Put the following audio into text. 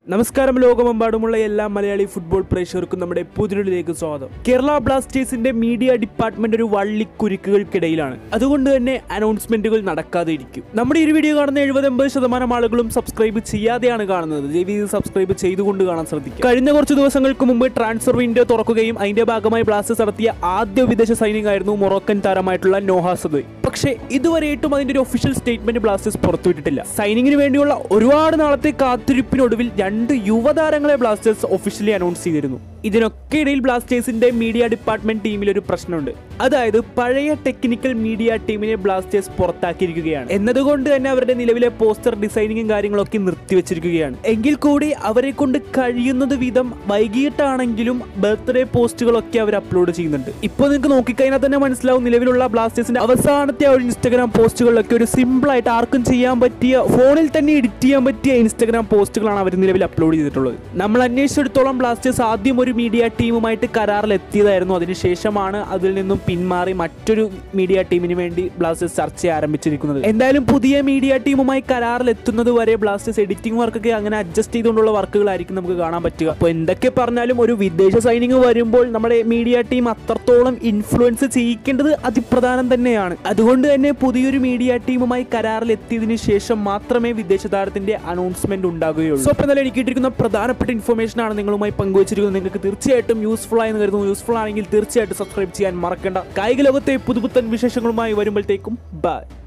നമസ്കാരം ലോകമെമ്പാടുമുള്ള എല്ലാ മലയാളി ഫുട്ബോൾ പ്രേക്ഷകർക്കും നമ്മുടെ പുതിരിലേക്ക് സ്വാഗതം കേരള ബ്ലാസ്റ്റേഴ്സിന്റെ മീഡിയ ഡിപ്പാർട്ട്മെന്റ് ഒരു വള്ളിക്കുരുക്കുകൾക്കിടയിലാണ് അതുകൊണ്ട് തന്നെ അനൗൺസ്മെന്റുകൾ നടക്കാതെ ഇരിക്കും നമ്മുടെ ഈ ഒരു വീഡിയോ കാണുന്ന എഴുപത് എൺപത് ശതമാനം ആളുകളും സബ്സ്ക്രൈബ് ചെയ്യാതെയാണ് കാണുന്നത് ദയവ് ചെയ്ത് സബ്സ്ക്രൈബ് ചെയ്തുകൊണ്ട് കാണാൻ ശ്രദ്ധിക്കുക കഴിഞ്ഞ കുറച്ച് ദിവസങ്ങൾക്ക് മുമ്പ് ട്രാൻസ്ഫർ വിൻഡോ തുറക്കുകയും അതിന്റെ ഭാഗമായി ബ്ലാസ്റ്റേഴ്സ് നടത്തിയ ആദ്യ വിദേശ സൈനിങ് ആയിരുന്നു മൊറോക്കൻ താരമായിട്ടുള്ള നോഹാസദ് പക്ഷേ ഇതുവരെയായിട്ടും അതിന്റെ ഒരു ഒഫീഷ്യൽ സ്റ്റേറ്റ്മെന്റ് ബ്ലാസ്റ്റേഴ്സ് പുറത്തുവിട്ടിട്ടില്ല സൈനിങ്ങിന് വേണ്ടിയുള്ള ഒരുപാട് നാളത്തെ കാത്തിരിപ്പിനൊടുവിൽ രണ്ട് യുവതാരങ്ങളെ ബ്ലാസ്റ്റേഴ്സ് ഒഫീഷ്യലി അനൗൺസ് ചെയ്തിരുന്നു ഇതിനൊക്കെ ഇടയിൽ ബ്ലാസ്റ്റേഴ്സിന്റെ മീഡിയ ഡിപ്പാർട്ട്മെന്റ് ടീമിൽ ഒരു പ്രശ്നമുണ്ട് അതായത് പഴയ ടെക്നിക്കൽ മീഡിയ ടീമിനെ ബ്ലാസ്റ്റേഴ്സ് പുറത്താക്കിയിരിക്കുകയാണ് എന്നതുകൊണ്ട് തന്നെ അവരുടെ നിലവിലെ പോസ്റ്റർ ഡിസൈനിങ്ങും കാര്യങ്ങളൊക്കെ നിർത്തിവെച്ചിരിക്കുകയാണ് എങ്കിൽ കൂടി അവരെ കൊണ്ട് കഴിയുന്നത് വിധം വൈകിട്ടാണെങ്കിലും ബർത്ത്ഡേ പോസ്റ്റുകളൊക്കെ അവർ അപ്ലോഡ് ചെയ്യുന്നുണ്ട് ഇപ്പോൾ നിങ്ങൾക്ക് നോക്കിക്കഴിഞ്ഞാൽ തന്നെ മനസ്സിലാവും നിലവിലുള്ള ബ്ലാസ്റ്റേഴ്സിന്റെ അവസാനത്തെ ആ ഒരു ഇൻസ്റ്റാഗ്രാം പോസ്റ്റുകളിലൊക്കെ ഒരു സിമ്പിൾ ആയിട്ട് ആർക്കും ചെയ്യാൻ പറ്റിയ ഫോണിൽ തന്നെ എഡിറ്റ് ചെയ്യാൻ പറ്റിയ ഇൻസ്റ്റാഗ്രാം പോസ്റ്റുകളാണ് അവർ നിലവിൽ അപ്ലോഡ് ചെയ്തിട്ടുള്ളത് നമ്മൾ അന്വേഷിച്ചിടത്തോളം ബ്ലാസ്റ്റേഴ്സ് ആദ്യം ഒരു മീഡിയ ടീമുമായിട്ട് കരാറിൽ എത്തിയതായിരുന്നു അതിനുശേഷമാണ് അതിൽ നിന്നും പിന്മാറി മറ്റൊരു മീഡിയ ടീമിന് വേണ്ടി ബ്ലാസ്റ്റേഴ്സ് ചർച്ച ആരംഭിച്ചിരിക്കുന്നത് എന്തായാലും പുതിയ മീഡിയ ടീമുമായി കരാറിൽ എത്തുന്നത് വരെ ബ്ലാസ്റ്റേഴ്സ് എഡിറ്റിംഗ് വർക്കൊക്കെ അങ്ങനെ അഡ്ജസ്റ്റ് ചെയ്തുകൊണ്ടുള്ള വർക്കുകളായിരിക്കും നമുക്ക് കാണാൻ പറ്റുക അപ്പോൾ എന്തൊക്കെ പറഞ്ഞാലും ഒരു വിദേശ സൈനിങ് വരുമ്പോൾ നമ്മുടെ മീഡിയ ടീം അത്രത്തോളം ഇൻഫ്ലുവൻസ് ചെയ്യിക്കേണ്ടത് അതിപ്രധാനം തന്നെയാണ് അതുകൊണ്ട് തന്നെ പുതിയൊരു മീഡിയ ടീമുമായി കരാറിൽ എത്തിയതിനു ശേഷം മാത്രമേ വിദേശ താരത്തിന്റെ അനൗൺസ്മെന്റ് ഉണ്ടാകുകയുള്ളൂ സോ അപ്പോൾ എന്തായാലും എനിക്ക് കിട്ടിയിരിക്കുന്ന പ്രധാനപ്പെട്ട ഇൻഫർമേഷൻ ആണ് നിങ്ങളുമായി പങ്കുവച്ചിരിക്കുന്നത് നിങ്ങൾക്ക് തീർച്ചയായിട്ടും യൂസ്ഫുൾ ആയെന്ന് കരുതുന്നു യൂസ്ഫുൾ ആണെങ്കിൽ തീർച്ചയായിട്ടും സബ്സ്ക്രൈബ് ചെയ്യാൻ മറക്കേണ്ട കായിക ലോകത്തെ പുതുപുത്തൻ വിശേഷങ്ങളുമായി വരുമ്പോഴത്തേക്കും ബൈ